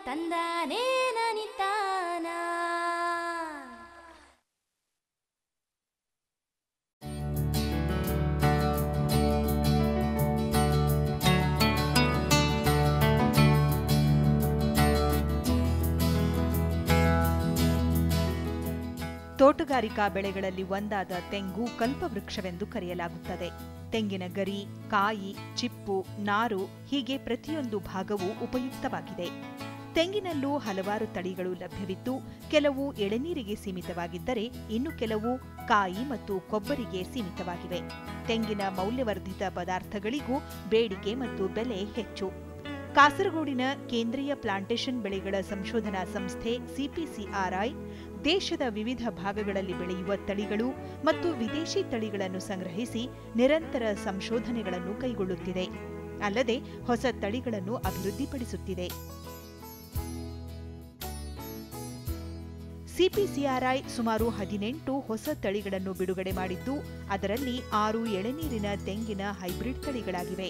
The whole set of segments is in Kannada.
ತಂದಾನೇ ನನಿತಾನ ತೋಟಗಾರಿಕಾ ಬೆಳೆಗಳಲ್ಲಿ ಒಂದಾದ ತೆಂಗು ಕಲ್ಪವೃಕ್ಷವೆಂದು ಕರೆಯಲಾಗುತ್ತದೆ ತೆಂಗಿನ ಗರಿ ಕಾಯಿ ಚಿಪ್ಪು ನಾರು ಹೀಗೆ ಪ್ರತಿಯೊಂದು ಭಾಗವೂ ಉಪಯುಕ್ತವಾಗಿದೆ ತೆಂಗಿನಲ್ಲೂ ಹಲವಾರು ತಳಿಗಳು ಲಭ್ಯವಿದ್ದು ಕೆಲವು ಎಳೆನೀರಿಗೆ ಸೀಮಿತವಾಗಿದ್ದರೆ ಇನ್ನು ಕೆಲವು ಕಾಯಿ ಮತ್ತು ಕೊಬ್ಬರಿಗೆ ಸೀಮಿತವಾಗಿವೆ ತೆಂಗಿನ ಮೌಲ್ಯವರ್ಧಿತ ಪದಾರ್ಥಗಳಿಗೂ ಬೇಡಿಕೆ ಮತ್ತು ಬೆಲೆ ಹೆಚ್ಚು ಕಾಸರಗೋಡಿನ ಕೇಂದ್ರೀಯ ಪ್ಲಾಂಟೇಶನ್ ಬೆಳೆಗಳ ಸಂಶೋಧನಾ ಸಂಸ್ಥೆ ಸಿಪಿಸಿಆರ್ಐ ದೇಶದ ವಿವಿಧ ಭಾಗಗಳಲ್ಲಿ ಬೆಳೆಯುವ ತಳಿಗಳು ಮತ್ತು ವಿದೇಶಿ ತಳಿಗಳನ್ನು ಸಂಗ್ರಹಿಸಿ ನಿರಂತರ ಸಂಶೋಧನೆಗಳನ್ನು ಕೈಗೊಳ್ಳುತ್ತಿದೆ ಅಲ್ಲದೆ ಹೊಸ ತಳಿಗಳನ್ನು ಅಭಿವೃದ್ಧಿಪಡಿಸುತ್ತಿದೆ ಸಿಪಿಸಿಆರ್ಐ ಸುಮಾರು ಹದಿನೆಂಟು ಹೊಸ ತಳಿಗಳನ್ನು ಬಿಡುಗಡೆ ಮಾಡಿದ್ದು ಅದರಲ್ಲಿ ಆರು ಎಳೆನೀರಿನ ತೆಂಗಿನ ಹೈಬ್ರಿಡ್ ತಳಿಗಳಾಗಿವೆ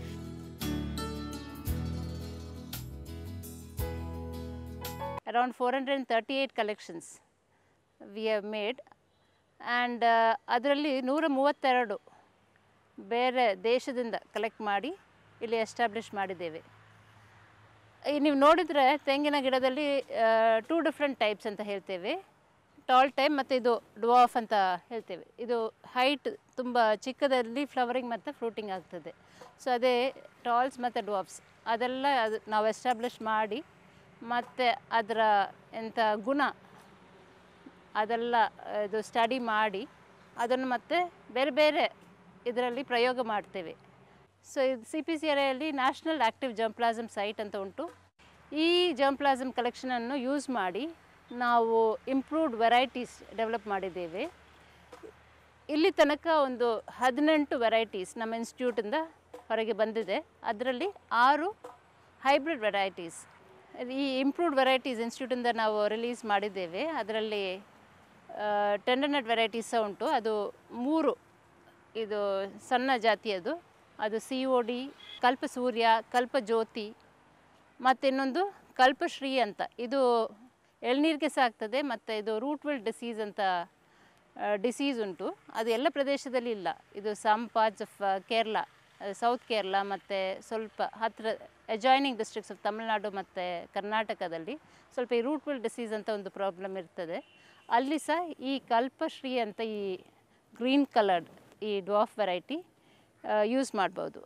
around 438 collections we have made and ಅದರಲ್ಲಿ ನೂರ ಮೂವತ್ತೆರಡು ಬೇರೆ ದೇಶದಿಂದ ಕಲೆಕ್ಟ್ ಮಾಡಿ ಇಲ್ಲಿ ಎಸ್ಟಾಬ್ಲಿಷ್ ಮಾಡಿದ್ದೇವೆ ಈ ನೀವು ನೋಡಿದರೆ ತೆಂಗಿನ ಗಿಡದಲ್ಲಿ ಟೂ ಡಿಫ್ರೆಂಟ್ ಟೈಪ್ಸ್ ಅಂತ ಹೇಳ್ತೇವೆ ಟಾಲ್ ಟೈಪ್ ಮತ್ತು ಇದು ಡ್ವಾಫ್ ಅಂತ ಹೇಳ್ತೇವೆ ಇದು ಹೈಟ್ ತುಂಬ ಚಿಕ್ಕದಲ್ಲಿ ಫ್ಲವರಿಂಗ್ ಮತ್ತು ಫ್ರೂಟಿಂಗ್ ಆಗ್ತದೆ ಸೊ ಅದೇ ಟಾಲ್ಸ್ ಮತ್ತು ಡ್ವಾಫ್ಸ್ ಅದೆಲ್ಲ ಅದು ನಾವು ಎಸ್ಟಾಬ್ಲಿಷ್ ಮಾಡಿ ಮತ್ತು ಅದರ ಎಂಥ ಗುಣ ಅದೆಲ್ಲ ಇದು ಸ್ಟಡಿ ಮಾಡಿ ಅದನ್ನು ಮತ್ತೆ ಬೇರೆ ಬೇರೆ ಇದರಲ್ಲಿ ಪ್ರಯೋಗ ಮಾಡ್ತೇವೆ ಸೊ ಇದು ಸಿ ಪಿ ಸಿ ಎರೆಯಲ್ಲಿ ನ್ಯಾಷನಲ್ ಆ್ಯಕ್ಟಿವ್ ಜಂಪ್ಲಾಸಮ್ ಸೈಟ್ ಅಂತ ಉಂಟು ಈ ಜಂಪ್ಲಾಸಮ್ ಕಲೆಕ್ಷನನ್ನು ಯೂಸ್ ಮಾಡಿ ನಾವು ಇಂಪ್ರೂವ್ಡ್ ವೆರೈಟೀಸ್ ಡೆವಲಪ್ ಮಾಡಿದ್ದೇವೆ ಇಲ್ಲಿ ತನಕ ಒಂದು ಹದಿನೆಂಟು ವೆರೈಟೀಸ್ ನಮ್ಮ ಇನ್ಸ್ಟಿಟ್ಯೂಟಿಂದ ಹೊರಗೆ ಬಂದಿದೆ ಅದರಲ್ಲಿ ಆರು ಹೈಬ್ರಿಡ್ ವೆರೈಟೀಸ್ ಈ ಇಂಪ್ರೂವ್ಡ್ ವೆರೈಟೀಸ್ ಇನ್ಸ್ಟಿಟ್ಯೂಟಿಂದ ನಾವು ರಿಲೀಸ್ ಮಾಡಿದ್ದೇವೆ ಅದರಲ್ಲಿ ಟೆಂಡರ್ನಟ್ ವೆರೈಟೀಸ್ ಸಹ ಉಂಟು ಅದು ಮೂರು ಇದು ಸಣ್ಣ ಜಾತಿಯದು ಅದು ಸಿ ಒ ಡಿ ಕಲ್ಪಸೂರ್ಯ ಕಲ್ಪಜ್ಯೋತಿ ಮತ್ತು ಇನ್ನೊಂದು ಕಲ್ಪಶ್ರೀ ಅಂತ ಇದು ಎಳ್ನೀರಿಗೆ ಸಹ ಆಗ್ತದೆ ಮತ್ತು ಇದು ರೂಟ್ ವಿಲ್ ಡಿಸೀಸ್ ಅಂತ ಡಿಸೀಸ್ ಉಂಟು ಅದು ಎಲ್ಲ ಪ್ರದೇಶದಲ್ಲಿ ಇಲ್ಲ ಇದು some parts of Kerala south Kerala ಮತ್ತು ಸ್ವಲ್ಪ ಹತ್ತಿರ ಅಜಾಯ್ನಿಂಗ್ ಡಿಸ್ಟ್ರಿಕ್ಸ್ ಆಫ್ ತಮಿಳುನಾಡು ಮತ್ತು ಕರ್ನಾಟಕದಲ್ಲಿ ಸ್ವಲ್ಪ ಈ ರೂಟ್ ವಿಲ್ ಡಿಸೀಸ್ ಅಂತ ಒಂದು ಪ್ರಾಬ್ಲಮ್ ಇರ್ತದೆ ಅಲ್ಲಿ ಸಹ ಈ ಕಲ್ಪಶ್ರೀ ಅಂತ ಈ ಗ್ರೀನ್ ಕಲರ್ಡ್ ಈ ಡ್ವಾಫ್ ವೆರೈಟಿ ಯೂಸ್ ಮಾಡ್ಬೋದು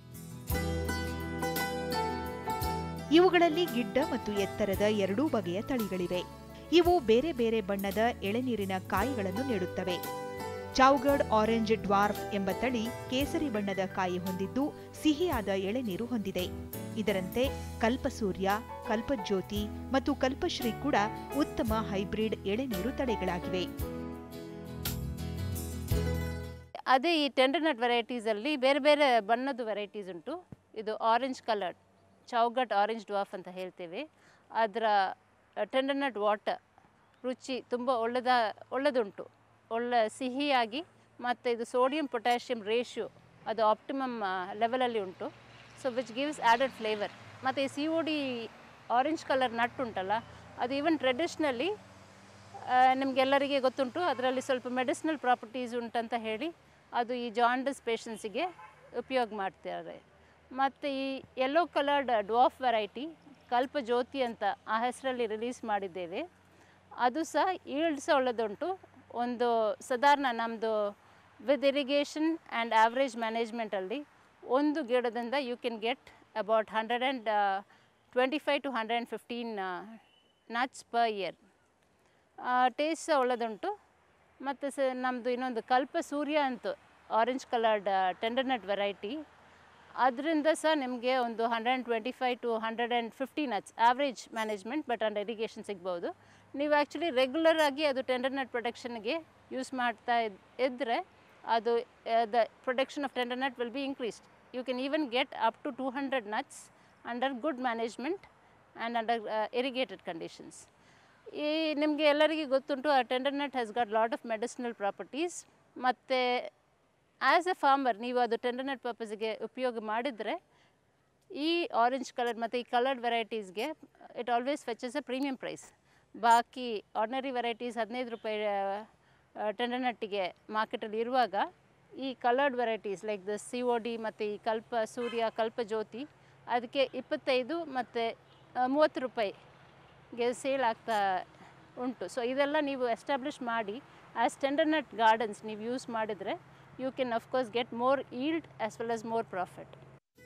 ಇವುಗಳಲ್ಲಿ ಗಿಡ್ಡ ಮತ್ತು ಎತ್ತರದ ಎರಡೂ ಬಗೆಯ ತಳಿಗಳಿವೆ ಇವು ಬೇರೆ ಬೇರೆ ಬಣ್ಣದ ಎಳೆನೀರಿನ ಕಾಯಿಗಳನ್ನು ನೀಡುತ್ತವೆ ಚೌಗಡ್ ಆರೆಂಜ್ ಡ್ವಾರ್ಫ್ ಎಂಬ ತಳಿ ಕೇಸರಿ ಬಣ್ಣದ ಕಾಯಿ ಹೊಂದಿದ್ದು ಸಿಹಿಯಾದ ಎಳೆನೀರು ಹೊಂದಿದೆ ಇದರಂತೆ ಕಲ್ಪಸೂರ್ಯ ಕಲ್ಪಜ್ಯೋತಿ ಮತ್ತು ಕಲ್ಪಶ್ರೀ ಕೂಡ ಉತ್ತಮ ಹೈಬ್ರಿಡ್ ಎಳೆನೀರು ತಳಿಗಳಾಗಿವೆ ಅದೇ ಈ ಟೆಂಡರ್ನಟ್ ವೆರೈಟೀಸಲ್ಲಿ ಬೇರೆ ಬೇರೆ ಬಣ್ಣದ ವೆರೈಟೀಸ್ ಉಂಟು ಇದು orange coloured Chowghat orange dwarf ಅಂತ ಹೇಳ್ತೇವೆ ಅದರ ಟೆಂಡರ್ನಟ್ ವಾಟರ್ ರುಚಿ ತುಂಬ ಒಳ್ಳೆದ ಒಳ್ಳೆದುಂಟು ಒಳ್ಳೆ ಸಿಹಿಯಾಗಿ ಮತ್ತು ಇದು ಸೋಡಿಯಂ ಪೊಟ್ಯಾಷಿಯಮ್ ರೇಷಿಯೋ ಅದು ಆಪ್ಟಿಮಮ್ ಲೆವೆಲಲ್ಲಿ ಉಂಟು so which gives added flavour ಮತ್ತು ಈ C O D orange colour nut ಉಂಟಲ್ಲ ಅದು ಈವನ್ ಟ್ರೆಡಿಷ್ನಲಿ ನಿಮಗೆಲ್ಲರಿಗೆ ಗೊತ್ತುಂಟು ಅದರಲ್ಲಿ ಸ್ವಲ್ಪ ಮೆಡಿಸಿನಲ್ ಪ್ರಾಪರ್ಟೀಸ್ ಉಂಟಂತ ಹೇಳಿ ಅದು ಈ ಜಾಂಡಸ್ ಪೇಷನ್ಸಿಗೆ ಉಪಯೋಗ ಮಾಡ್ತಾರೆ ಮತ್ತು ಈ yellow coloured dwarf variety Kalpajyothi ಅಂತ ಆ ಹೆಸರಲ್ಲಿ ರಿಲೀಸ್ ಮಾಡಿದ್ದೇವೆ ಅದು ಸಹ ಈಲ್ಡ್ ಸಹ ಒಳ್ಳೆದುಂಟು ಒಂದು ಸಾಧಾರಣ ನಮ್ಮದು ವಿತ್ ಇರಿಗೇಷನ್ ಆ್ಯಂಡ್ ಆವ್ರೇಜ್ ಮ್ಯಾನೇಜ್ಮೆಂಟಲ್ಲಿ ಒಂದು ಗಿಡದಿಂದ you can get about hundred and twenty five to hundred and fifteen nuts per year taste ಸಹ ಒಳ್ಳೆದುಂಟು ಮತ್ತು ಸ ನಮ್ಮದು ಇನ್ನೊಂದು ಕಲ್ಪ ಸೂರ್ಯ ಅಂತ ಆರೆಂಜ್ ಕಲರ್ಡ್ ಟೆಂಡರ್ನಟ್ ವೆರೈಟಿ ಅದರಿಂದ ಸಹ ನಿಮಗೆ ಒಂದು hundred and twenty five to hundred and fifty nuts average management but and irrigation ಸಿಗ್ಬೋದು ನೀವು ಆ್ಯಕ್ಚುಲಿ ರೆಗ್ಯುಲರ್ ಆಗಿ ಅದು ಟೆಂಡರ್ನಟ್ ಪ್ರೊಡಕ್ಷನ್ಗೆ ಯೂಸ್ ಮಾಡ್ತಾ ಇದ್ ಇದ್ದರೆ ಅದು the production of tender nut will be increased you can even get up to two hundred nuts under good management and under irrigated conditions ಈ ನಿಮಗೆ ಎಲ್ಲರಿಗೂ ಗೊತ್ತುಂಟು ಆ tender nut has got lot of medicinal properties ಮತ್ತು ಆ್ಯಸ್ ಎ ಫಾರ್ಮರ್ ನೀವು ಅದು ಟೆಂಡರ್ನಟ್ ಪರ್ಪಸ್ಗೆ ಉಪಯೋಗ ಮಾಡಿದರೆ ಈ ಆರೆಂಜ್ ಕಲರ್ ಮತ್ತು ಈ ಕಲರ್ಡ್ ವೆರೈಟೀಸ್ಗೆ it always fetches a premium price ಬಾಕಿ ಆರ್ಡಿನರಿ ವೆರೈಟೀಸ್ ಹದಿನೈದು ರೂಪಾಯಿ ಟೆಂಡರ್ ನಟ್ಟಿಗೆ ಮಾರ್ಕೆಟಲ್ಲಿ ಇರುವಾಗ ಈ coloured varieties like the C O D ಮತ್ತು ಈ ಕಲ್ಪ ಸೂರ್ಯ ಕಲ್ಪ ಜ್ಯೋತಿ ಅದಕ್ಕೆ ಇಪ್ಪತ್ತೈದು ಮತ್ತು ಮೂವತ್ತು ರೂಪಾಯಿಗೆ ಸೇಲ್ ಆಗ್ತಾ ಉಂಟು ಸೊ ಇದೆಲ್ಲ ನೀವು ಎಸ್ಟಾಬ್ಲಿಷ್ ಮಾಡಿ ಆ್ಯಸ್ ಟೆಂಡರ್ ನಟ್ ಗಾರ್ಡನ್ಸ್ ನೀವು ಯೂಸ್ ಮಾಡಿದರೆ you can of course get more yield as well as more profit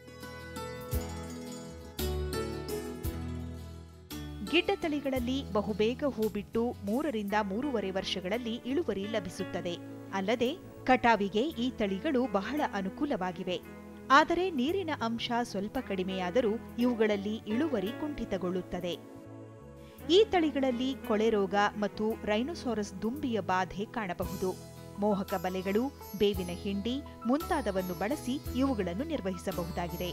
ಗಿಡ್ಡ ತಳಿಗಳಲ್ಲಿ ಬಹುಬೇಗ ಹೂ ಬಿಟ್ಟು ಮೂರರಿಂದ ಮೂರುವರೆ ವರ್ಷಗಳಲ್ಲಿ ಇಳುವರಿ ಲಭಿಸುತ್ತದೆ ಅಲ್ಲದೆ ಕಟಾವಿಗೆ ಈ ತಳಿಗಳು ಬಹಳ ಅನುಕೂಲವಾಗಿವೆ ಆದರೆ ನೀರಿನ ಅಂಶ ಸ್ವಲ್ಪ ಕಡಿಮೆಯಾದರೂ ಇವುಗಳಲ್ಲಿ ಇಳುವರಿ ಕುಂಠಿತಗೊಳ್ಳುತ್ತದೆ ಈ ತಳಿಗಳಲ್ಲಿ ಕೊಳೆ ರೋಗ ಮತ್ತು ರೈನೋಸಾರಸ್ ದುಂಬಿಯ ಬಾಧೆ ಕಾಣಬಹುದು ಮೋಹಕ ಬಲೆಗಳು ಬೇವಿನ ಹಿಂಡಿ ಮುಂತಾದವನ್ನು ಬಳಸಿ ಇವುಗಳನ್ನು ನಿರ್ವಹಿಸಬಹುದಾಗಿದೆ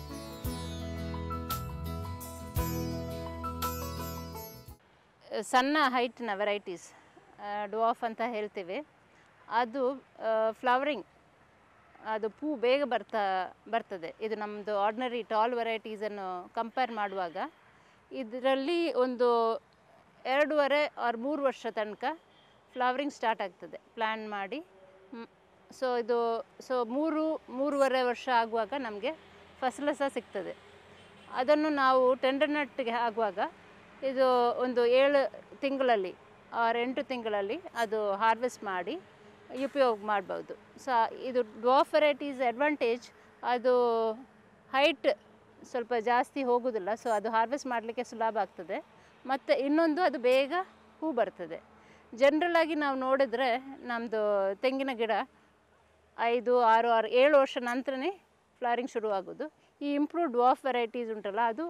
ಸಣ್ಣ ಹೈಟ್ನ ವೆರೈಟೀಸ್ ಡುವಾಫ್ ಅಂತ ಹೇಳ್ತೇವೆ ಅದು ಫ್ಲವರಿಂಗ್ ಅದು ಪೂ ಬೇಗ ಬರ್ತಾ ಬರ್ತದೆ ಇದು ನಮ್ಮದು ಆರ್ಡಿನರಿ ಟಾಲ್ ವೆರೈಟೀಸನ್ನು ಕಂಪೇರ್ ಮಾಡುವಾಗ ಇದರಲ್ಲಿ ಒಂದು ಎರಡೂವರೆ ಆರು ಮೂರು ವರ್ಷ ತನಕ ಫ್ಲವರಿಂಗ್ ಸ್ಟಾರ್ಟ್ ಆಗ್ತದೆ ಪ್ಲ್ಯಾನ್ ಮಾಡಿ ಸೊ ಇದು ಸೊ ಮೂರು ಮೂರುವರೆ ವರ್ಷ ಆಗುವಾಗ ನಮಗೆ ಫಸಲು ಸಹ ಸಿಗ್ತದೆ ಅದನ್ನು ನಾವು ಟೆಂಡರ್ ನಟ್ಟಿಗೆ ಆಗುವಾಗ ಇದು ಒಂದು ಏಳು ತಿಂಗಳಲ್ಲಿ ಆರು ಎಂಟು ತಿಂಗಳಲ್ಲಿ ಅದು ಹಾರ್ವೆಸ್ಟ್ ಮಾಡಿ ಉಪಯೋಗ ಮಾಡ್ಬೋದು ಸೊ ಇದು ಡ್ವಾಫ್ ವೆರೈಟೀಸ್ ಅಡ್ವಾಂಟೇಜ್ ಅದು ಹೈಟ್ ಸ್ವಲ್ಪ ಜಾಸ್ತಿ ಹೋಗೋದಿಲ್ಲ ಸೊ ಅದು ಹಾರ್ವೆಸ್ಟ್ ಮಾಡಲಿಕ್ಕೆ ಸುಲಭ ಆಗ್ತದೆ ಮತ್ತು ಇನ್ನೊಂದು ಅದು ಬೇಗ ಹೂ ಬರ್ತದೆ ಜನರಲ್ ಆಗಿ ನಾವು ನೋಡಿದ್ರೆ ನಮ್ಮದು ತೆಂಗಿನ ಗಿಡ ಐದು ಆರು ಆರು ಏಳು ವರ್ಷ ನಂತರನೇ ಫ್ಲವರಿಂಗ್ ಶುರುವಾಗೋದು ಈ ಇಂಪ್ರೂವ್ ಡ್ವಾಫ್ ವೆರೈಟೀಸ್ ಉಂಟಲ್ಲ ಅದು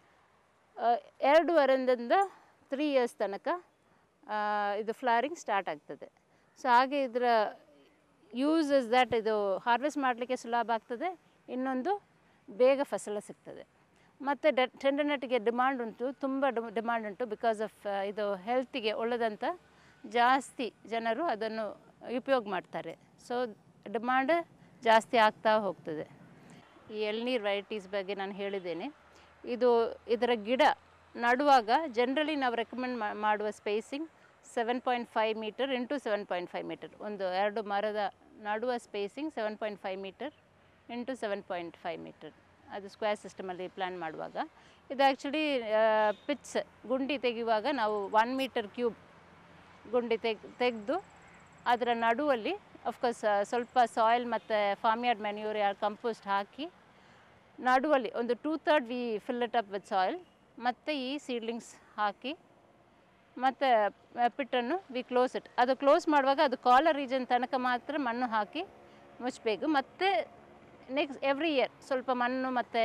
ಆ, ಎರಡೂವರೆಯಿಂದ ತ್ರೀ ಇಯರ್ಸ್ ತನಕ ಆ, ಇದು ಫ್ಲವರಿಂಗ್ ಸ್ಟಾರ್ಟ್ ಆಗ್ತದೆ ಸೊ ಹಾಗೆ ಇದರ ಯೂಸ್ ಇಸ್ ದ್ಯಾಟ್ ಇದು ಹಾರ್ವೆಸ್ಟ್ ಮಾಡಲಿಕ್ಕೆ ಸುಲಭ ಆಗ್ತದೆ ಇನ್ನೊಂದು ಬೇಗ ಫಸಲ ಸಿಗ್ತದೆ ಮತ್ತು ಡೆ ಟೆಂಡರ್ನೆಟ್ಗೆ ಡಿಮಾಂಡ್ ಉಂಟು ತುಂಬ ಡಿಮಾಂಡ್ ಉಂಟು ಬಿಕಾಸ್ ಆಫ್ ಇದು ಹೆಲ್ತಿಗೆ ಒಳ್ಳೆದಂತ ಜಾಸ್ತಿ ಜನರು ಅದನ್ನು ಉಪಯೋಗ ಮಾಡ್ತಾರೆ ಸೊ ಡಿಮಾಂಡ್ ಜಾಸ್ತಿ ಆಗ್ತಾ ಹೋಗ್ತದೆ ಈ ಎಳ್ನೀರು ವೆರೈಟೀಸ್ ಬಗ್ಗೆ ನಾನು ಹೇಳಿದ್ದೇನೆ ಇದು ಇದರ ಗಿಡ ನಡುವಾಗ ಜನರಲಿ ನಾವು ರೆಕಮೆಂಡ್ ಮಾಡುವ spacing seven point five metre into seven point five metre ಒಂದು ಎರಡು ಮರದ ನಡುವ spacing seven point five metre into seven point five metre ಅದು ಸ್ಕ್ವೇರ್ ಸಿಸ್ಟಮಲ್ಲಿ ಪ್ಲ್ಯಾನ್ ಮಾಡುವಾಗ ಇದು ಆ್ಯಕ್ಚುಲಿ ಪಿಟ್ಸ್ ಗುಂಡಿ ತೆಗೆಯುವಾಗ ನಾವು ಒನ್ ಮೀಟರ್ ಕ್ಯೂಬ್ ಗುಂಡಿ ತೆಗ್ ತೆಗೆದು ಅದರ ನಡುವಲ್ಲಿ ಅಫ್ಕೋರ್ಸ್ ಸ್ವಲ್ಪ ಸಾಯಿಲ್ ಮತ್ತು ಫಾರ್ಮಿಯಾರ್ಡ್ ಮೆನ್ಯೂರ್ ಯಾರು ಕಂಪೋಸ್ಟ್ ಹಾಕಿ ನಡುವಲ್ಲಿ ಒಂದು two third we fill it up with soil ಮತ್ತು ಈ ಸೀಡ್ಲಿಂಗ್ಸ್ ಹಾಕಿ ಮತ್ತು ಪಿಟ್ಟನ್ನು ವಿ ಕ್ಲೋಸ್ ಇಟ್ ಅದು ಕ್ಲೋಸ್ ಮಾಡುವಾಗ ಅದು ಕಾಲರ್ ರೀಜನ್ ತನಕ ಮಾತ್ರ ಮಣ್ಣು ಹಾಕಿ ಮುಚ್ಚಬೇಕು ಮತ್ತು ನೆಕ್ಸ್ಟ್ ಎವ್ರಿ ಇಯರ್ ಸ್ವಲ್ಪ ಮಣ್ಣು ಮತ್ತು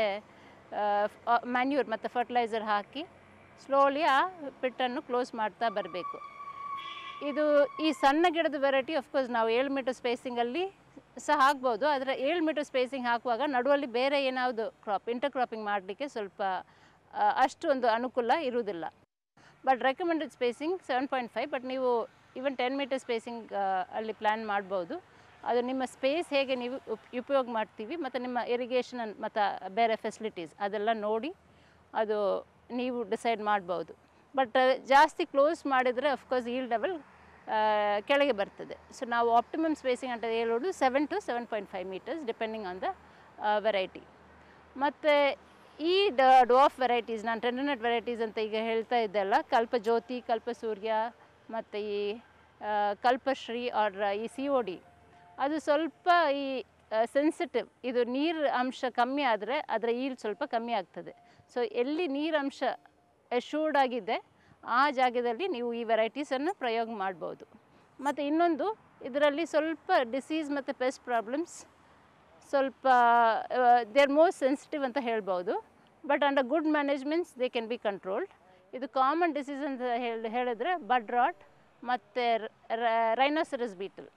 ಮ್ಯಾನ್ಯೂರ್ ಮತ್ತು ಫರ್ಟಿಲೈಸರ್ ಹಾಕಿ ಸ್ಲೋಲಿ ಆ ಪಿಟ್ಟನ್ನು ಕ್ಲೋಸ್ ಮಾಡ್ತಾ ಬರಬೇಕು ಇದು ಈ ಸಣ್ಣ ಗಿಡದ ವೆರೈಟಿ ಅಫ್ಕೋರ್ಸ್ ನಾವು ಏಳು ಮೀಟರ್ ಸ್ಪೇಸಿಂಗಲ್ಲಿ ಸಹ ಹಾಕ್ಬೋದು ಆದರೆ ಏಳು ಮೀಟರ್ ಸ್ಪೇಸಿಂಗ್ ಹಾಕುವಾಗ ನಡುವಲ್ಲಿ ಬೇರೆ ಏನಾವುದು ಕ್ರಾಪ್ ಇಂಟರ್ ಕ್ರಾಪಿಂಗ್ ಮಾಡಲಿಕ್ಕೆ ಸ್ವಲ್ಪ ಆ, ಅಷ್ಟು ಒಂದು ಅನುಕೂಲ ಇರುವುದಿಲ್ಲ but recommended spacing seven point five but ನೀವು ಈವನ್ ಟೆನ್ ಮೀಟರ್ ಸ್ಪೇಸಿಂಗ್ ಅಲ್ಲಿ ಪ್ಲ್ಯಾನ್ ಮಾಡ್ಬೋದು ಅದು ನಿಮ್ಮ ಸ್ಪೇಸ್ ಹೇಗೆ ನೀವು ಉಪ್- ಉಪಯೋಗ ಮಾಡ್ತೀವಿ ಮತ್ತು ನಿಮ್ಮ ಇರಿಗೇಷನ್ ಮತ್ತು ಬೇರೆ ಫೆಸಿಲಿಟೀಸ್ ಅದೆಲ್ಲ ನೋಡಿ ಅದು ನೀವು ಡಿಸೈಡ್ ಮಾಡ್ಬೋದು ಬಟ್ ಜಾಸ್ತಿ ಕ್ಲೋಸ್ ಮಾಡಿದರೆ ಅಫ್ಕೋರ್ಸ್ ಈಲ್ ಲೆವೆಲ್ ಕೆಳಗೆ ಬರ್ತದೆ ಸೊ ನಾವು ಆಪ್ಟಿಮಮ್ ಸ್ಪೇಸಿಂಗ್ ಅಂತ ಹೇಳೋದು seven to seven point five metres depending on the variety ಮತ್ತು ಈ ಡ ಡ್ವಾಫ್ ವೆರೈಟೀಸ್ ನಾನು ಟೆಂಡರ್ನೆಟ್ ವೆರೈಟೀಸ್ ಅಂತ ಈಗ ಹೇಳ್ತಾ ಇದ್ದೆಲ್ಲ ಕಲ್ಪಜ್ಯೋತಿ ಕಲ್ಪಸೂರ್ಯ ಮತ್ತು ಈ ಆ, ಕಲ್ಪಶ್ರೀ ಆರ್ ಈ ಸಿ ಒ ಡಿ ಅದು ಸ್ವಲ್ಪ ಈ ಸೆನ್ಸಿಟಿವ್ ಇದು ನೀರು ಅಂಶ ಕಮ್ಮಿ ಆದರೆ ಅದರ ಈಲ್ಡ್ ಸ್ವಲ್ಪ ಕಮ್ಮಿ ಆಗ್ತದೆ ಸೊ ಎಲ್ಲಿ ನೀರು ಅಂಶ ಎಶ್ಯೂರ್ಡ್ ಆಗಿದೆ ಆ ಜಾಗದಲ್ಲಿ ನೀವು ಈ ವೆರೈಟೀಸನ್ನು ಪ್ರಯೋಗ ಮಾಡ್ಬೋದು ಮತ್ತು ಇನ್ನೊಂದು ಇದರಲ್ಲಿ ಸ್ವಲ್ಪ ಡಿಸೀಸ್ ಮತ್ತು ಪೆಸ್ಟ್ ಪ್ರಾಬ್ಲಮ್ಸ್ ಸ್ವಲ್ಪ ದೇ ಆರ್ ಮೋಸ್ಟ್ ಸೆನ್ಸಿಟಿವ್ ಅಂತ ಹೇಳ್ಬೋದು but under good managements they can be controlled ಇದು ಕಾಮನ್ ಡಿಸೀಸ್ ಅಂತ ಹೇಳಿ ಹೇಳಿದ್ರೆ ಬಡ್ ರಾಟ್ ಮತ್ತು ರೈನೋಸರಸ್ ಬೀಟಲ್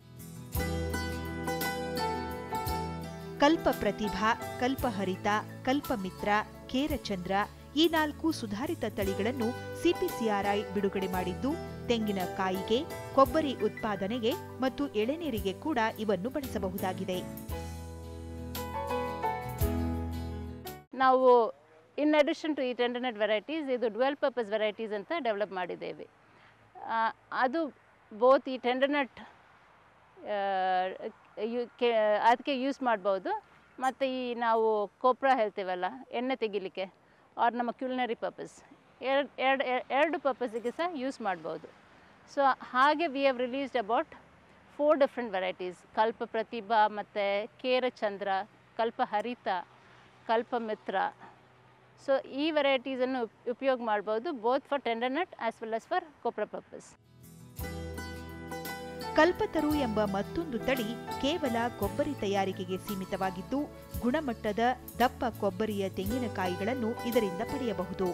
ಕಲ್ಪ ಪ್ರತಿಭಾ ಕಲ್ಪಹರಿತ ಕಲ್ಪಮಿತ್ರ ಕೇರಚಂದ್ರ ಈ ನಾಲ್ಕು ಸುಧಾರಿತ ತಳಿಗಳನ್ನು ಸಿಪಿಸಿಆರ್ಐ ಬಿಡುಗಡೆ ಮಾಡಿದ್ದು ತೆಂಗಿನಕಾಯಿಗೆ ಕೊಬ್ಬರಿ ಉತ್ಪಾದನೆಗೆ ಮತ್ತು ಎಳೆನೀರಿಗೆ ಕೂಡ ಇವನ್ನು ಬಳಸಬಹುದಾಗಿದೆ ನಾವು ಇನ್ ಅಡಿಷನ್ ಟು ಈ ಟೆಂಡರ್ನೆಟ್ ವೆರೈಟೀಸ್ ಇದು ಡ್ವೆಲ್ ಪರ್ಪಸ್ ವೆರೈಟೀಸ್ ಅಂತ ಡೆವಲಪ್ ಮಾಡಿದ್ದೇವೆ ಆ, ಅದು ಬೋತ್ ಈ ಟೆಂಡರ್ನೆಟ್ ಅದಕ್ಕೆ ಯೂಸ್ ಮಾಡ್ಬೋದು ಮತ್ತು ಈ ನಾವು ಕೊಪ್ರ ಹೇಳ್ತೀವಲ್ಲ ಎಣ್ಣೆ ತೆಗಿಲಿಕ್ಕೆ ಆರ್ ನಮ್ಮ ಕ್ಯುಲಿನರಿ ಪರ್ಪಸ್ ಎರಡು ಎರಡು ಎರಡು ಪರ್ಪಸ್ಸಿಗೆ ಸಹ ಯೂಸ್ ಮಾಡ್ಬೋದು ಸೊ ಹಾಗೆ we have released about four different varieties Kalpa Prathibha ಮತ್ತು ಕೇರಚಂದ್ರ ಕಲ್ಪ ಹರಿತ ಕಲ್ಪ ಮಿತ್ರ ಸೊ ಈ ವೆರೈಟೀಸನ್ನು ಉಪಯೋಗ ಮಾಡ್ಬೋದು both for tender nut as well as for copra purpose Kalpatharu ಎಂಬ ಮತ್ತೊಂದು ತಳಿ ಕೇವಲ ಕೊಬ್ಬರಿ ತಯಾರಿಕೆಗೆ ಸೀಮಿತವಾಗಿದ್ದು ಗುಣಮಟ್ಟದ ದಪ್ಪ ಕೊಬ್ಬರಿಯ ತೆಂಗಿನಕಾಯಿಗಳನ್ನು ಇದರಿಂದ ಪಡೆಯಬಹುದು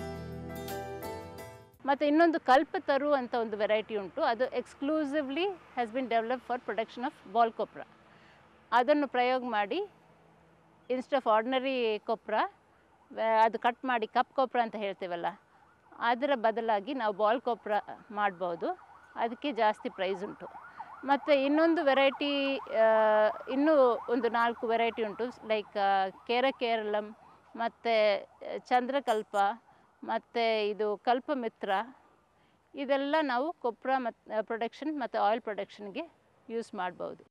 ಮತ್ತು ಇನ್ನೊಂದು ಕಲ್ಪತರು ಅಂತ ಒಂದು ವೆರೈಟಿ ಉಂಟು ಅದು exclusively has been develop for production of ball copra ಅದನ್ನು ಪ್ರಯೋಗ ಮಾಡಿ ಇನ್ಸ್ಟ್ ಆಫ್ ಆರ್ಡಿನರಿ ಕೊಪ್ರ ಅದು ಕಟ್ ಮಾಡಿ ಕಪ್ ಕೊಪ್ರ ಅಂತ ಹೇಳ್ತೀವಲ್ಲ ಅದರ ಬದಲಾಗಿ ನಾವು ಬಾಲ್ ಕೊಪ್ರ ಮಾಡ್ಬೋದು ಅದಕ್ಕೆ ಜಾಸ್ತಿ ಪ್ರೈಸ್ ಉಂಟು ಮತ್ತು ಇನ್ನೊಂದು ವೆರೈಟಿ ಇನ್ನೂ ಒಂದು ನಾಲ್ಕು ವೆರೈಟಿ ಉಂಟು ಲೈಕ್ ಕೇರ ಕೇರಳಂ ಮತ್ತು ಚಂದ್ರಕಲ್ಪ ಮತ್ತು ಇದು ಕಲ್ಪಮಿತ್ರ ಇದೆಲ್ಲ ನಾವು ಕೊಪ್ರ ಮತ್ತು ಪ್ರೊಡಕ್ಷನ್ ಮತ್ತು ಆಯಿಲ್ ಪ್ರೊಡಕ್ಷನ್ಗೆ ಯೂಸ್ ಮಾಡ್ಬೋದು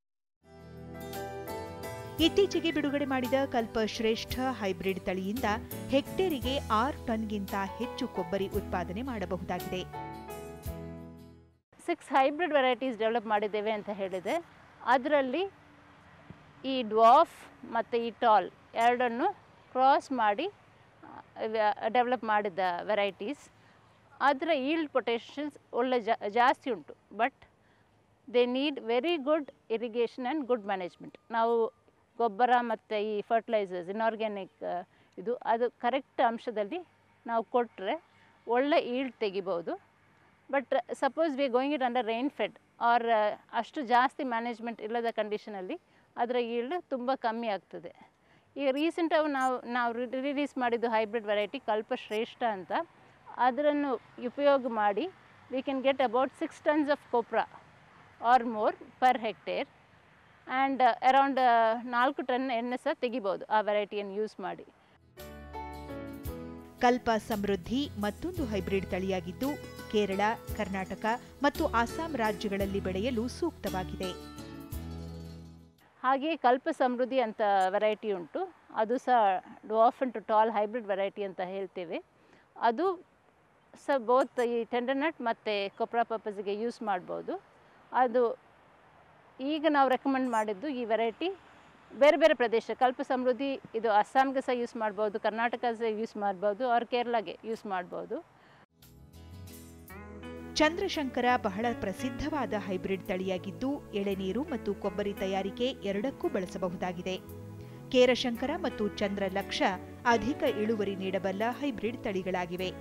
ಇತ್ತೀಚೆಗೆ ಬಿಡುಗಡೆ ಮಾಡಿದ ಕಲ್ಪ ಶ್ರೇಷ್ಠ ಹೈಬ್ರಿಡ್ ತಳಿಯಿಂದ ಹೆಕ್ಟೇರಿಗೆ ಆರು ಟನ್ಗಿಂತ ಹೆಚ್ಚು ಕೊಬ್ಬರಿ ಉತ್ಪಾದನೆ ಮಾಡಬಹುದಾಗಿದೆ ಸಿಕ್ಸ್ ಹೈಬ್ರಿಡ್ ವೆರೈಟೀಸ್ ಡೆವಲಪ್ ಮಾಡಿದ್ದೇವೆ ಅಂತ ಹೇಳಿದೆ ಅದರಲ್ಲಿ ಈ ಡ್ವಾಫ್ ಮತ್ತು ಈ ಟಾಲ್ ಎರಡನ್ನು ಕ್ರಾಸ್ ಮಾಡಿ ಡೆವಲಪ್ ಮಾಡಿದ ವೆರೈಟೀಸ್ ಅದರ ಈಲ್ಡ್ ಪೊಟೆನ್ಷಿಯಲ್ಸ್ ಒಳ್ಳೆ ಜಾ ಜಾಸ್ತಿ ಉಂಟು but they need very good irrigation and good management ನಾವು ಗೊಬ್ಬರ ಮತ್ತು ಈ ಫರ್ಟಿಲೈಸರ್ಸ್ ಇನ್ಆರ್ಗ್ಯಾನಿಕ್ ಇದು ಅದು ಕರೆಕ್ಟ್ ಅಂಶದಲ್ಲಿ ನಾವು ಕೊಟ್ಟರೆ ಒಳ್ಳೆ ಈಲ್ಡ್ ತೆಗಿಬೋದು but suppose we going it under rain fed or ಅಷ್ಟು ಜಾಸ್ತಿ ಮ್ಯಾನೇಜ್ಮೆಂಟ್ ಇಲ್ಲದ ಕಂಡೀಷನಲ್ಲಿ ಅದರ ಈಲ್ಡ್ ತುಂಬ ಕಮ್ಮಿ ಆಗ್ತದೆ ಈಗ ರೀಸೆಂಟಾಗಿ ನಾವು ನಾವು ರಿಲೀಸ್ ಮಾಡಿದ್ದು ಹೈಬ್ರಿಡ್ ವೆರೈಟಿ ಕಲ್ಪ ಶ್ರೇಷ್ಠ ಅಂತ ಅದನ್ನು ಉಪಯೋಗ ಮಾಡಿ we can get about six tons of copra or more per hectare and around ನಾಲ್ಕು ಟನ್ ಎಣ್ಣೆ ಸಹ ತೆಗಿಬೋದು ಆ ವೆರೈಟಿಯನ್ನು ಯೂಸ್ ಮಾಡಿ ಕಲ್ಪ ಸಮೃದ್ಧಿ ಮತ್ತೊಂದು ಹೈಬ್ರಿಡ್ ತಳಿಯಾಗಿದ್ದು ಕೇರಳ ಕರ್ನಾಟಕ ಮತ್ತು ಅಸ್ಸಾಂ ರಾಜ್ಯಗಳಲ್ಲಿ ಬೆಳೆಯಲು ಸೂಕ್ತವಾಗಿದೆ ಹಾಗೆಯೇ ಕಲ್ಪ ಸಮೃದ್ಧಿ ಅಂತ ವೆರೈಟಿ ಉಂಟು ಅದು ಸಹ dwarf to tall hybrid variety ಅಂತ ಹೇಳ್ತೇವೆ ಅದು ಸಹ ಬೋತ್ ಈ ಟೆಂಡರ್ನಟ್ ಮತ್ತು ಕೊಪ್ರಾ ಪರ್ಪಸ್ಗೆ ಯೂಸ್ ಮಾಡ್ಬೋದು ಅದು ಈಗ ನಾವು ರೆಕಮೆಂಡ್ ಮಾಡಿದ್ದು ಈ ವೆರೈಟಿ ಬೇರೆ ಬೇರೆ ಪ್ರದೇಶ ಕಲ್ಪ ಸಮೃದ್ಧಿ ಇದು ಅಸ್ಸಾಂಗೆ ಸಹ ಯೂಸ್ ಮಾಡ್ಬೋದು ಕರ್ನಾಟಕ ಸಹ ಯೂಸ್ ಮಾಡ್ಬೋದು ಅವ್ರ ಕೇರಳಗೆ ಯೂಸ್ ಮಾಡ್ಬೋದು ಚಂದ್ರಶಂಕರ ಬಹಳ ಪ್ರಸಿದ್ಧವಾದ ಹೈಬ್ರಿಡ್ ತಳಿಯಾಗಿದ್ದು ಎಳೆನೀರು ಮತ್ತು ಕೊಬ್ಬರಿ ತಯಾರಿಕೆ ಎರಡಕ್ಕೂ ಬಳಸಬಹುದಾಗಿದೆ ಕೇರಶಂಕರ ಮತ್ತು ಚಂದ್ರಲಕ್ಷ ಅಧಿಕ ಇಳುವರಿ ನೀಡಬಲ್ಲ ಹೈಬ್ರಿಡ್ ತಳಿಗಳಾಗಿವೆ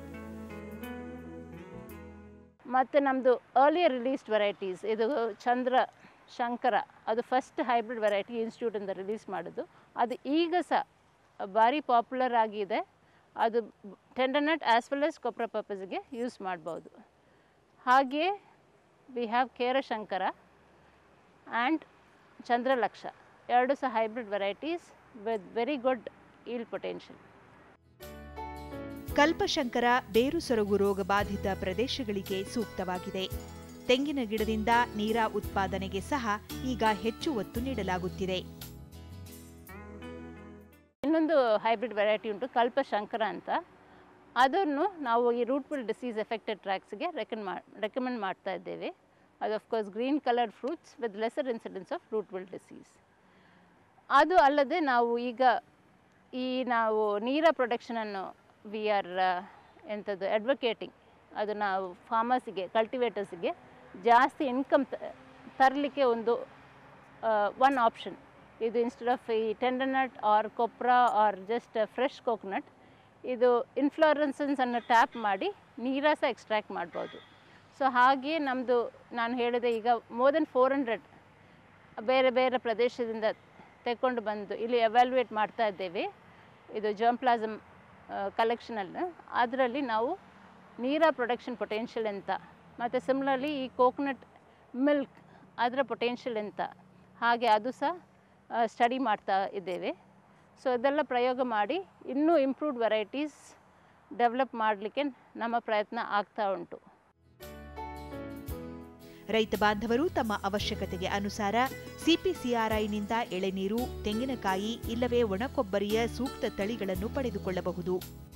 ಮತ್ತು ನಮ್ಮದು ಅರ್ಲಿಯರ್ ರಿಲೀಸ್ಡ್ ವೆರೈಟೀಸ್ ಇದು ಚಂದ್ರ ಶಂಕರ ಅದು ಫಸ್ಟ್ ಹೈಬ್ರಿಡ್ ವೆರೈಟಿ ಇನ್ಸ್ಟಿಟ್ಯೂಟಿಂದ ರಿಲೀಸ್ ಮಾಡೋದು ಅದು ಈಗ ಸಹ ಭಾರಿ ಪಾಪ್ಯುಲರ್ ಆಗಿದೆ ಅದು tender nut as well as copra ಪರ್ಪಸ್ಗೆ ಯೂಸ್ ಮಾಡ್ಬೋದು ಹಾಗೆಯೇ we have Kerasankara and Chandralaksha ಎರಡು ಸಹ hybrid varieties with very good yield potential Kalpasankara ಬೇರು ಸೊರಗು ರೋಗ ಬಾಧಿತ ಪ್ರದೇಶಗಳಿಗೆ ಸೂಕ್ತವಾಗಿದೆ ತೆಂಗಿನ ಗಿಡದಿಂದ ನೀರಾ ಉತ್ಪಾದನೆಗೆ ಸಹ ಈಗ ಹೆಚ್ಚು ಒತ್ತು ನೀಡಲಾಗುತ್ತಿದೆ ಇನ್ನೊಂದು ಹೈಬ್ರಿಡ್ ವೆರೈಟಿ ಉಂಟು ಕಲ್ಪಶಂಕರ ಅಂತ ಅದನ್ನು ನಾವು ಈ ರೂಟ್ಬಿಲ್ ಡಿಸೀಸ್ ಎಫೆಕ್ಟೆಡ್ ಟ್ರ್ಯಾಕ್ಸ್ಗೆ ರೆಕಮೆಂಡ್ ಮಾ ರೆಕಮೆಂಡ್ ಮಾಡ್ತಾ ಇದ್ದೇವೆ ಅದು of course green coloured fruits with lesser incidence of root wilt disease ಅದು ಅಲ್ಲದೆ ನಾವು ಈಗ ಈ ನಾವು ನೀರ ಪ್ರೊಡಕ್ಷನನ್ನು ವಿ ಆರ್ ಎಂಥದ್ದು ಅಡ್ವೊಕೇಟಿಂಗ್ ಅದು ನಾವು ಫಾರ್ಮರ್ಸಿಗೆ ಕಲ್ಟಿವೇಟರ್ಸಿಗೆ ಜಾಸ್ತಿ ಇನ್ಕಮ್ ತರಲಿಕ್ಕೆ ಒಂದು ಒನ್ ಆಪ್ಷನ್ ಇದು ಇನ್ಸ್ಟೆಡ್ ಆಫ್ ಈ tender nut or copra or just fresh coconut ಇದು ಇನ್ಫ್ಲೋರೆನ್ಸನ್ಸನ್ನು ಟ್ಯಾಪ್ ಮಾಡಿ ನೀರ ಸಹ ಎಕ್ಸ್ಟ್ರಾಕ್ಟ್ ಮಾಡ್ಬೋದು ಸೊ ಹಾಗೆ ನಮ್ಮದು ನಾನು ಹೇಳಿದೆ ಈಗ ಮೋರ್ ದೆನ್ ಫೋರ್ ಹಂಡ್ರೆಡ್ ಬೇರೆ ಬೇರೆ ಪ್ರದೇಶದಿಂದ ತೆಕ್ಕೊಂಡು ಬಂದು ಇಲ್ಲಿ ಎವ್ಯಾಲ್ಯೂಯೇಟ್ ಮಾಡ್ತಾ ಇದ್ದೇವೆ ಇದು ಜರ್ಮ್ಪ್ಲಾಸಮ್ ಕಲೆಕ್ಷನಲ್ಲಿ ಅದರಲ್ಲಿ ನಾವು ನೀರ ಪ್ರೊಡಕ್ಷನ್ ಪೊಟೆನ್ಷಿಯಲ್ ಎಂತ ಮತ್ತು ಸಿಮ್ಲರ್ಲಿ ಈ ಕೋಕೋನಟ್ ಮಿಲ್ಕ್ ಅದರ ಪೊಟೆನ್ಷಿಯಲ್ ಎಂತ ಹಾಗೆ ಅದು ಸಹ ಸ್ಟಡಿ ಮಾಡ್ತಾ ಇದ್ದೇವೆ ಸೊ ಇದೆಲ್ಲ ಪ್ರಯೋಗ ಮಾಡಿ ಇನ್ನೂ ಇಂಪ್ರೂವ್ಡ್ ವೆರೈಟೀಸ್ ಡೆವಲಪ್ ಮಾಡಲಿಕ್ಕೆ ನಮ್ಮ ಪ್ರಯತ್ನ ಆಗ್ತಾ ಉಂಟು ರೈತ ಬಾಂಧವರು ತಮ್ಮ ಅವಶ್ಯಕತೆಗೆ ಅನುಸಾರ ಸಿಪಿಸಿಆರ್ಐನಿಂದ ಎಳೆನೀರು ತೆಂಗಿನಕಾಯಿ ಇಲ್ಲವೇ ಒಣಕೊಬ್ಬರಿಯ ಸೂಕ್ತ ತಳಿಗಳನ್ನು ಪಡೆದುಕೊಳ್ಳಬಹುದು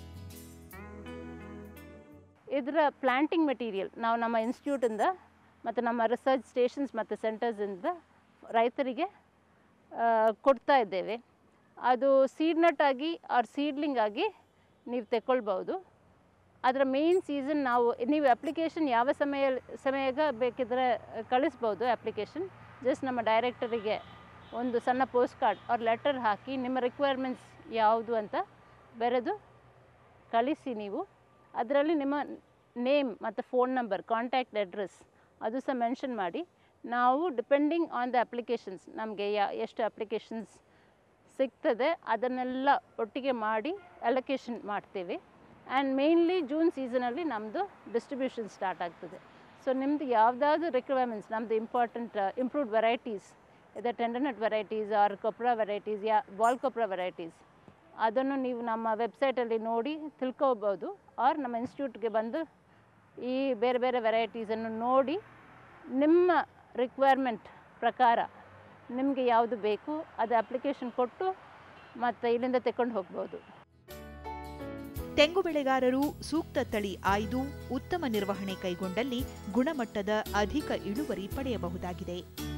ಇದರ ಪ್ಲ್ಯಾಂಟಿಂಗ್ ಮೆಟೀರಿಯಲ್ ನಾವು ನಮ್ಮ ಇನ್ಸ್ಟಿಟ್ಯೂಟಿಂದ ಮತ್ತು ನಮ್ಮ ರಿಸರ್ಚ್ ಸ್ಟೇಷನ್ಸ್ ಮತ್ತು ಸೆಂಟರ್ಸಿಂದ ರೈತರಿಗೆ ಆ, ಕೊಡ್ತಾ ಇದ್ದೇವೆ ಅದು ಸೀಡ್ ನಟ್ ಆಗಿ ಆರ್ ಸೀಡ್ಲಿಂಗ್ ಆಗಿ ನೀವು ತೆಕ್ಕೊಳ್ಬೋದು ಅದರ ಮೇನ್ ಸೀಸನ್ ನಾವು ನೀವು ಅಪ್ಲಿಕೇಶನ್ ಯಾವ ಸಮಯ ಸಮಯಗ ಬೇಕಿದ್ರೆ ಕಳಿಸ್ಬೋದು ಅಪ್ಲಿಕೇಶನ್ ಜಸ್ಟ್ ನಮ್ಮ ಡೈರೆಕ್ಟರಿಗೆ ಒಂದು ಸಣ್ಣ ಪೋಸ್ಟ್ ಕಾರ್ಡ್ ಅವ್ರ ಲೆಟರ್ ಹಾಕಿ ನಿಮ್ಮ ರಿಕ್ವೈರ್ಮೆಂಟ್ಸ್ ಯಾವುದು ಅಂತ ಬರೆದು ಕಳಿಸಿ ನೀವು ಅದರಲ್ಲಿ ನಿಮ್ಮ ನೇಮ್ ಮತ್ತು ಫೋನ್ ನಂಬರ್ ಕಾಂಟ್ಯಾಕ್ಟ್ ಅಡ್ರೆಸ್ ಅದು ಸಹ ಮೆನ್ಷನ್ ಮಾಡಿ ನಾವು ಡಿಪೆಂಡಿಂಗ್ ಆನ್ ದ ಅಪ್ಲಿಕೇಶನ್ಸ್ ನಮಗೆ ಯಾ ಎಷ್ಟು ಅಪ್ಲಿಕೇಶನ್ಸ್ ಸಿಗ್ತದೆ ಅದನ್ನೆಲ್ಲ ಒಟ್ಟಿಗೆ ಮಾಡಿ ಅಲೊಕೇಶನ್ ಮಾಡ್ತೇವೆ ಆ್ಯಂಡ್ ಮೇಯ್ನ್ಲಿ ಜೂನ್ ಸೀಸನಲ್ಲಿ ನಮ್ಮದು ಡಿಸ್ಟ್ರಿಬ್ಯೂಷನ್ ಸ್ಟಾರ್ಟ್ ಆಗ್ತದೆ ಸೊ ನಿಮ್ಮದು ಯಾವುದಾದ್ರು ರಿಕ್ವೈರ್ಮೆಂಟ್ಸ್ ನಮ್ಮದು ಇಂಪಾರ್ಟೆಂಟ್ ಇಂಪ್ರೂವ್ಡ್ ವೆರೈಟೀಸ್ ಇದೆ tender nut varieties or copra varieties ಯಾ ಬಾಲ್ ಕೊಪ್ರಾ ವೆರೈಟೀಸ್ ಅದನ್ನು ನೀವು ನಮ್ಮ ವೆಬ್ಸೈಟಲ್ಲಿ ನೋಡಿ ತಿಳ್ಕೊಬೋದು ಆರ್ ನಮ್ಮ ಇನ್ಸ್ಟಿಟ್ಯೂಟ್ಗೆ ಬಂದು ಈ ಬೇರೆ ಬೇರೆ ವೆರೈಟೀಸನ್ನು ನೋಡಿ ನಿಮ್ಮ ರಿಕ್ವೈರ್ಮೆಂಟ್ ಪ್ರಕಾರ ನಿಮಗೆ ಯಾವುದು ಬೇಕು ಅದು ಅಪ್ಲಿಕೇಶನ್ ಕೊಟ್ಟು ಮತ್ತು ಇಲ್ಲಿಂದ ತೆಕ್ಕೊಂಡು ಹೋಗ್ಬೋದು ತೆಂಗು ಬೆಳೆಗಾರರು ಸೂಕ್ತ ತಳಿ ಆಯ್ದು ಉತ್ತಮ ನಿರ್ವಹಣೆ ಕೈಗೊಂಡಲ್ಲಿ ಗುಣಮಟ್ಟದ ಅಧಿಕ ಇಳುವರಿ ಪಡೆಯಬಹುದಾಗಿದೆ